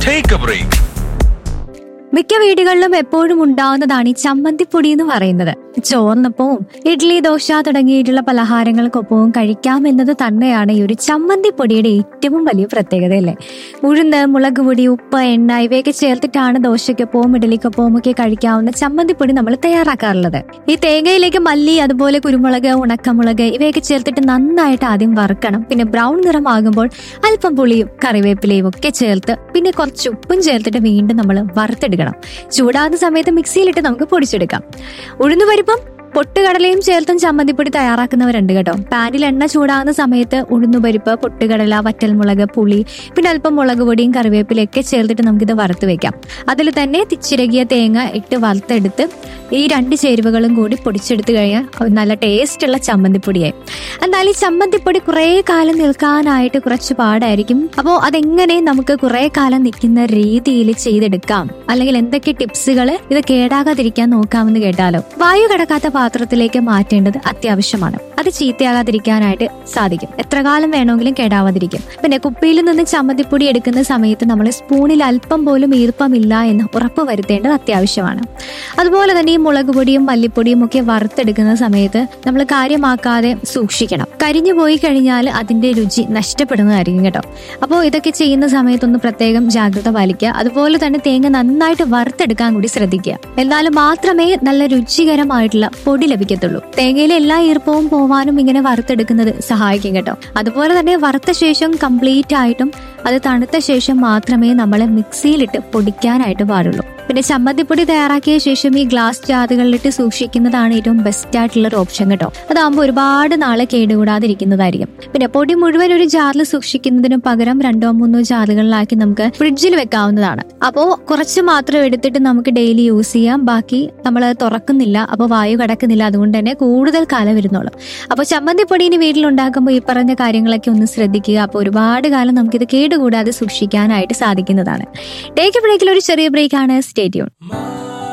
Take a break. മിക്ക വീടുകളിലും എപ്പോഴും ഉണ്ടാവുന്നതാണ് ഈ ചമ്മന്തിപ്പൊടി എന്ന് പറയുന്നത് ചോറിനൊപ്പവും ഇഡ്ഡലി ദോശ തുടങ്ങിയിട്ടുള്ള പലഹാരങ്ങൾക്കൊപ്പവും കഴിക്കാമെന്നത് തന്നെയാണ് ഈ ഒരു ചമ്മന്തിപ്പൊടിയുടെ ഏറ്റവും വലിയ പ്രത്യേകത അല്ലേ ഉഴുന്ന് മുളക് പൊടി ഉപ്പ് എണ്ണ ഇവയൊക്കെ ചേർത്തിട്ടാണ് ദോശയ്ക്കൊപ്പവും ഇഡലിക്കൊപ്പവും ഒക്കെ കഴിക്കാവുന്ന ചമ്മന്തിപ്പൊടി നമ്മൾ തയ്യാറാക്കാറുള്ളത് ഈ തേങ്ങയിലേക്ക് മല്ലി അതുപോലെ കുരുമുളക് ഉണക്കമുളക് ഇവയൊക്കെ ചേർത്തിട്ട് നന്നായിട്ട് ആദ്യം വറുക്കണം പിന്നെ ബ്രൗൺ നിറമാകുമ്പോൾ അല്പം പുളിയും കറിവേപ്പിലയും ഒക്കെ ചേർത്ത് പിന്നെ കുറച്ച് ഉപ്പും ചേർത്തിട്ട് വീണ്ടും നമ്മൾ വറുത്തെടുക്കണം ചൂടാകുന്ന സമയത്ത് മിക്സിയിലിട്ട് നമുക്ക് പൊടിച്ചെടുക്കാം ഉഴുന്നുപരിപ്പും പൊട്ടുകടലയും ചേർത്തും ചമ്മന്തിപ്പൊടി തയ്യാറാക്കുന്നവരുണ്ട് കേട്ടോ പാനിൽ എണ്ണ ചൂടാകുന്ന സമയത്ത് ഉഴുന്നുപരിപ്പ് പൊട്ടുകടല വറ്റൽമുളക് പുളി പിന്നെ അല്പം മുളക് പൊടിയും കറിവേപ്പിലയും ഒക്കെ ചേർത്തിട്ട് നമുക്കിത് വറുത്ത് വെക്കാം അതിൽ തന്നെ തിച്ചിരകിയ തേങ്ങ ഇട്ട് വറുത്തെടുത്ത് ഈ രണ്ട് ചേരുവകളും കൂടി പൊടിച്ചെടുത്ത് കഴിഞ്ഞാൽ ഒരു നല്ല ടേസ്റ്റുള്ള ചമ്മന്തിപ്പൊടിയായി എന്നാൽ ഈ ചമ്മന്തിപ്പൊടി കുറേ കാലം നിൽക്കാനായിട്ട് കുറച്ച് പാടായിരിക്കും അപ്പോൾ അതെങ്ങനെ നമുക്ക് കുറേ കാലം നിൽക്കുന്ന രീതിയിൽ ചെയ്തെടുക്കാം അല്ലെങ്കിൽ എന്തൊക്കെ ടിപ്സുകൾ ഇത് കേടാകാതിരിക്കാൻ നോക്കാമെന്ന് കേട്ടാലോ വായു കടക്കാത്ത പാത്രത്തിലേക്ക് മാറ്റേണ്ടത് അത്യാവശ്യമാണ് അത് ചീത്തയാകാതിരിക്കാനായിട്ട് സാധിക്കും എത്ര കാലം വേണമെങ്കിലും കേടാവാതിരിക്കും പിന്നെ കുപ്പിയിൽ നിന്ന് ചമ്മന്തിപ്പൊടി എടുക്കുന്ന സമയത്ത് നമ്മൾ സ്പൂണിൽ അല്പം പോലും ഈർപ്പമില്ല എന്ന് ഉറപ്പ് വരുത്തേണ്ടത് അത്യാവശ്യമാണ് അതുപോലെ തന്നെ ഈ മുളക് പൊടിയും മല്ലിപ്പൊടിയും ഒക്കെ വറുത്തെടുക്കുന്ന സമയത്ത് നമ്മൾ കാര്യമാക്കാതെ സൂക്ഷിക്കണം കരിഞ്ഞു പോയി കഴിഞ്ഞാൽ അതിന്റെ രുചി നഷ്ടപ്പെടുന്നതായിരിക്കും കേട്ടോ അപ്പോൾ ഇതൊക്കെ ചെയ്യുന്ന സമയത്തൊന്ന് പ്രത്യേകം ജാഗ്രത പാലിക്കുക അതുപോലെ തന്നെ തേങ്ങ നന്നായിട്ട് വറുത്തെടുക്കാൻ കൂടി ശ്രദ്ധിക്കുക എന്നാൽ മാത്രമേ നല്ല രുചികരമായിട്ടുള്ള പൊടി ലഭിക്കത്തുള്ളൂ തേങ്ങയിലെ എല്ലാ ഈർപ്പവും പോവാനും ഇങ്ങനെ വറുത്തെടുക്കുന്നത് സഹായിക്കും കേട്ടോ അതുപോലെ തന്നെ വറുത്ത ശേഷം കംപ്ലീറ്റ് ആയിട്ടും അത് തണുത്ത ശേഷം മാത്രമേ നമ്മൾ മിക്സിയിലിട്ട് പൊടിക്കാനായിട്ട് പാടുള്ളൂ പിന്നെ ചമ്മന്തിപ്പൊടി തയ്യാറാക്കിയ ശേഷം ഈ ഗ്ലാസ് ജാറുകളിലിട്ട് സൂക്ഷിക്കുന്നതാണ് ഏറ്റവും ബെസ്റ്റ് ആയിട്ടുള്ള ഒരു ഓപ്ഷൻ കേട്ടോ അതാകുമ്പോൾ ഒരുപാട് നാളെ കേടുകൂടാതിരിക്കുന്നതായിരിക്കും പിന്നെ പൊടി മുഴുവൻ ഒരു ജാറിൽ സൂക്ഷിക്കുന്നതിന് പകരം രണ്ടോ മൂന്നോ ജാറുകളിലാക്കി നമുക്ക് ഫ്രിഡ്ജിൽ വെക്കാവുന്നതാണ് അപ്പോൾ കുറച്ച് മാത്രം എടുത്തിട്ട് നമുക്ക് ഡെയിലി യൂസ് ചെയ്യാം ബാക്കി നമ്മൾ തുറക്കുന്നില്ല അപ്പോൾ വായു കടക്കുന്നില്ല അതുകൊണ്ട് തന്നെ കൂടുതൽ കാലം വരുന്നുള്ളൂ അപ്പോൾ ചമ്മന്തിപ്പൊടി ഇനി വീട്ടിലുണ്ടാക്കുമ്പോൾ ഈ പറഞ്ഞ കാര്യങ്ങളൊക്കെ ഒന്ന് ശ്രദ്ധിക്കുക അപ്പോൾ ഒരുപാട് കാലം നമുക്കിത് കേടുകൂടാതെ സൂക്ഷിക്കാനായിട്ട് സാധിക്കുന്നതാണ് ടേക്ക് ബ്രേക്കിൽ ഒരു ചെറിയ ബ്രേക്കാണ് സ്റ്റേറ്റ്യൂൺ